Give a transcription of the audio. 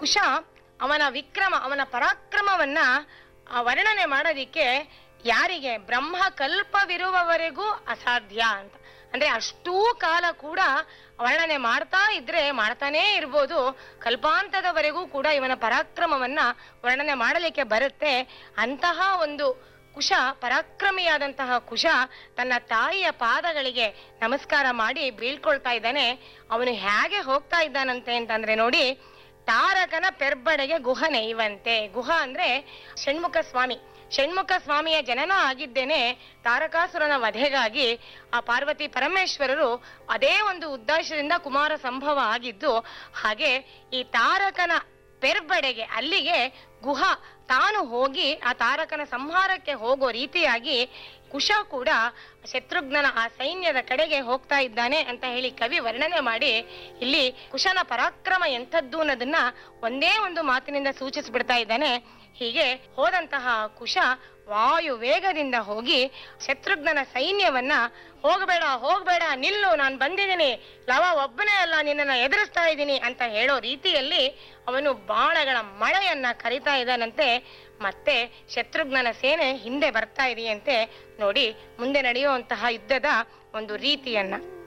ಕುಶ ಅವನ ವಿಕ್ರಮ ಅವನ ಪರಾಕ್ರಮವನ್ನ ಆ, ವರ್ಣನೆ ಮಾಡೋದಿಕ್ಕೆ ಯಾರಿಗೆ ಬ್ರಹ್ಮ ಕಲ್ಪವಿರುವವರೆಗೂ ಅಸಾಧ್ಯ ಅಂತ ಅಂದ್ರೆ ಅಷ್ಟೂ ಕಾಲ ಕೂಡ ವರ್ಣನೆ ಮಾಡ್ತಾ ಇದ್ರೆ ಮಾಡ್ತಾನೇ ಇರ್ಬೋದು ಕಲ್ಪಾಂತದವರೆಗೂ ಕೂಡ ಇವನ ಪರಾಕ್ರಮವನ್ನ ವರ್ಣನೆ ಮಾಡಲಿಕ್ಕೆ ಬರುತ್ತೆ ಅಂತಹ ಒಂದು ಕುಶ ಪರಾಕ್ರಮಿಯಾದಂತಹ ಕುಶ ತನ್ನ ತಾಯಿಯ ಪಾದಗಳಿಗೆ ನಮಸ್ಕಾರ ಮಾಡಿ ಬೀಳ್ಕೊಳ್ತಾ ಇದ್ದಾನೆ ಅವನು ಹೇಗೆ ಹೋಗ್ತಾ ಇದ್ದಾನಂತೆ ಅಂತಂದ್ರೆ ನೋಡಿ ತಾರಕನ ಪೆರ್ಬಡೆಗೆ ಗುಹ ನೈವಂತೆ ಗುಹ ಅಂದ್ರೆ ಷಣ್ಮುಖ ಸ್ವಾಮಿ ಷಣ್ಮುಖ ಸ್ವಾಮಿಯ ಜನನ ಆಗಿದ್ದೇನೆ ತಾರಕಾಸುರನ ವಧೆಗಾಗಿ ಆ ಪಾರ್ವತಿ ಪರಮೇಶ್ವರರು ಅದೇ ಒಂದು ಉದ್ದೇಶದಿಂದ ಕುಮಾರ ಸಂಭವ ಆಗಿದ್ದು ಹಾಗೆ ಈ ತಾರಕನ ಪೆರ್ಬಡೆಗೆ ಅಲ್ಲಿಗೆ ಗುಹ ತಾನು ಹೋಗಿ ಆ ತಾರಕನ ಸಂಹಾರಕ್ಕೆ ಹೋಗೋ ರೀತಿಯಾಗಿ ಕುಶ ಕೂಡ ಶತ್ರುಘ್ನನ ಆ ಸೈನ್ಯದ ಕಡೆಗೆ ಹೋಗ್ತಾ ಇದ್ದಾನೆ ಅಂತ ಹೇಳಿ ಕವಿ ವರ್ಣನೆ ಮಾಡಿ ಇಲ್ಲಿ ಕುಶನ ಪರಾಕ್ರಮ ಎಂಥದ್ದು ಅನ್ನೋದನ್ನ ಒಂದೇ ಒಂದು ಮಾತಿನಿಂದ ಸೂಚಿಸ್ಬಿಡ್ತಾ ಇದ್ದಾನೆ ಹೀಗೆ ಹೋದಂತಹ ಕುಶ ವಾಯು ವೇಗದಿಂದ ಹೋಗಿ ಶತ್ರುಘ್ನನ ಸೈನ್ಯವನ್ನ ಹೋಗಬೇಡ ಹೋಗಬೇಡ ನಿಲ್ಲು ನಾನು ಬಂದಿದ್ದೀನಿ ಲವ ಒಬ್ಬನೇ ಅಲ್ಲ ನಿನ್ನನ್ನ ಎದುರಿಸ್ತಾ ಇದ್ದೀನಿ ಅಂತ ಹೇಳೋ ರೀತಿಯಲ್ಲಿ ಅವನು ಬಾಣಗಳ ಮಳೆಯನ್ನ ಕರಿತಾ ಇದ್ದಾನಂತೆ ಮತ್ತೆ ಶತ್ರುಘ್ನನ ಸೇನೆ ಹಿಂದೆ ಬರ್ತಾ ಇದೆಯಂತೆ ನೋಡಿ ಮುಂದೆ ನಡೆಯುವಂತಹ ಯುದ್ಧದ ಒಂದು ರೀತಿಯನ್ನ